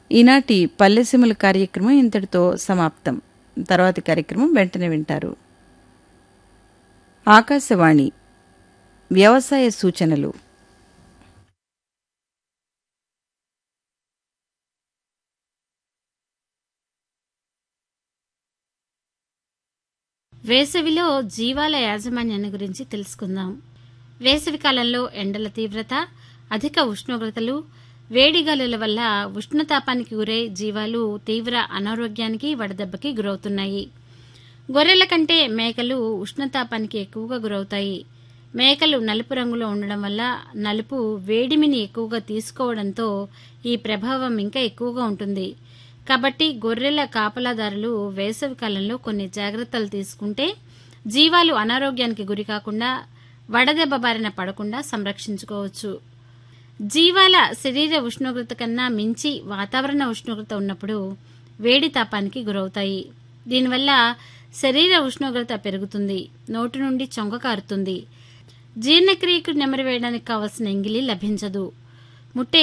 ఈనాటి పల్లెసీమల కార్యక్రమం ఇంతటితో సమాప్తం తర్వాతి కార్యక్రమం వెంటనే వింటారు ఆకాశవాణి వ్యవసాయ సూచనలు వేసవిలో జీవాల యాజమాన్యాన్ని గురించి తెలుసుకుందాం వేసవి కాలంలో ఎండల తీవ్రత అధిక ఉష్ణోగ్రతలు వేడిగాలుల వల్ల ఉష్ణతాపానికి గురై జీవాలు తీవ్ర అనారోగ్యానికి వడదెబ్బకి గురవుతున్నాయి గొర్రెల కంటే మేకలు ఉష్ణతాపానికి ఎక్కువగా గురవుతాయి మేకలు నలుపు రంగులో ఉండడం వల్ల నలుపు వేడిమిని ఎక్కువగా తీసుకోవడంతో ఈ ప్రభావం ఇంకా ఎక్కువగా ఉంటుంది కాబట్టి గొర్రెల కాపలాదారులు వేసవి కాలంలో కొన్ని జాగ్రత్తలు తీసుకుంటే జీవాలు అనారోగ్యానికి గురి కాకుండా వడదెబ్బ బారిన పడకుండా సంరక్షించుకోవచ్చు జీవాల శరీర ఉష్ణోగ్రత కన్నా మించి వాతావరణ ఉష్ణోగ్రత ఉన్నప్పుడు వేడి తాపానికి గురవుతాయి దీనివల్ల శరీర ఉష్ణోగ్రత పెరుగుతుంది నోటి నుండి చొంగ కారుతుంది జీర్ణక్రియకు నెమరు వేయడానికి కావలసిన ఎంగిలి లభించదు ముట్టె